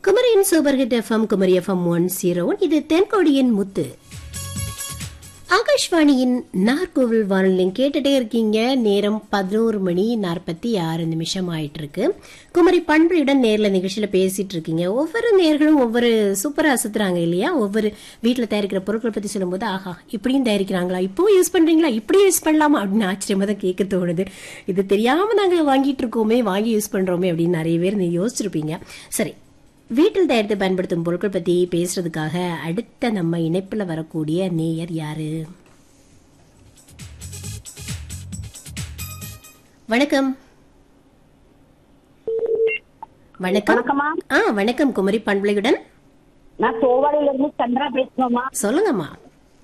குமரியின் super hit FM Kumari FM one zero இது தென்கோடியின் முத்து ஆகாஷ்வாணியின் நார்கோவில் வானொலி கேட்டுட்டே இருக்கீங்க நேரம் பதினோரு மணி நாற்பத்தி ஆறு நிமிஷம் ஆயிட்டு இருக்கு குமரி பண்புடன் நேர்ல நிகழ்ச்சியில பேசிட்டு இருக்கீங்க ஒவ்வொரு நேர்களும் ஒவ்வொரு சூப்பரா அசுத்துறாங்க இல்லையா ஒவ்வொரு வீட்டுல தயாரிக்கிற பொருட்களை பத்தி சொல்லும்போது ஆஹா இப்படியும் தயாரிக்கிறாங்களா இப்போ யூஸ் பண்றீங்களா இப்படியும் யூஸ் பண்ணலாமா அப்படின்னு ஆச்சரியமா தான் கேட்க தோணுது இது தெரியாம நாங்க வாங்கிட்டு இருக்கோமே வாங்கி யூஸ் பண்றோமே அப்படின்னு நிறைய பேர் நீங்க யோசிச்சிருப்பீங்க சரி வீட்டில் தயாரித்து பயன்படுத்தும் பொருட்கள் பத்தி பேசுறதுக்காக அடுத்த நம்ம இணைப்புல வரக்கூடிய நேயர் யாரு வணக்கம் வணக்கம் வணக்கம்மா ஆ வணக்கம் குமரி பண்பலையுடன் நான் தோவாளையில இருந்து சந்திரா பேசுறோம்மா சொல்லுங்கம்மா